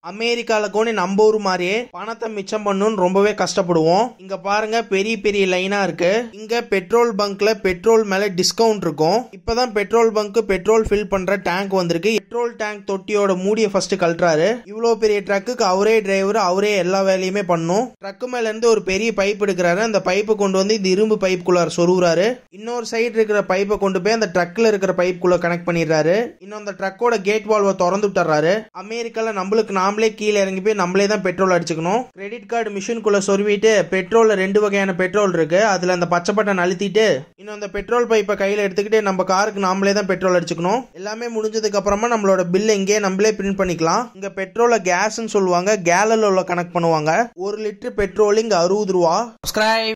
அமெரிக்கால கூட நம்ம ஊர் மாதிரியே பணத்தை மிச்சம் பண்ணணும்னு ரொம்பவே கஷ்டப்படுவோம் இங்க பாருங்க பெரிய பெரிய லைனா இருக்கு இங்க பெட்ரோல் பங்க்ல பெட்ரோல் மேல டிஸ்கவுண்ட் இருக்கும் இப்பதான் பெட்ரோல் பங்க் பெட்ரோல் ஃபில் பண்ற டேங்க் வந்திருக்கு பெட்ரோல் டேங்க் தொட்டியோட மூடிய ஃபர்ஸ்ட் கழட்டுறாரு இவ்வளவு பெரிய ட்ரக்குக்கு அவரே டிரைவர் அவரே எல்லா வேலையுமே பண்ணும் ட்ரக்கு மேல இருந்து ஒரு பெரிய பைப் எடுக்கிறாரு அந்த பைப்பை கொண்டு வந்து இந்த இரும்பு பைப்புக்குள்ளார சொருகுறாரு இன்னொரு சைடு இருக்கிற பைப்பை கொண்டு போய் அந்த ட்ரக்ல இருக்கிற பைப்புக்குள்ள கனெக்ட் பண்ணிடுறாரு இன்னும் அந்த ட்ரக்கோட கேட் வால்வை திறந்து விட்டுறாரு அமெரிக்கால நம்மளுக்கு நாமளே கீழே இறங்கி போய் நம்மளே தான் பெட்ரோல் அடிச்சுக்கணும் கிரெடிட் கார்டு மிஷின்குள்ள சொருவிட்டு பெட்ரோல்ல ரெண்டு வகையான பெட்ரோல் இருக்கு அதுல அந்த பச்சை பட்டன் அழுத்திட்டு இன்னும் அந்த பெட்ரோல் பைப்பை கையில எடுத்துக்கிட்டு நம்ம காருக்கு நாமளே தான் பெட்ரோல் அடிச்சுக்கணும் எல்லாமே முடிஞ்சதுக்கு அப்புறமா நம்மளோட பில் இங்கேயே நம்மளே பிரிண்ட் பண்ணிக்கலாம் இங்க பெட்ரோலை கேஸ்ன்னு சொல்லுவாங்க கேலல உள்ள கனெக்ட் பண்ணுவாங்க ஒரு லிட்டர் பெட்ரோல் இங்க அறுபது ரூபா subscribe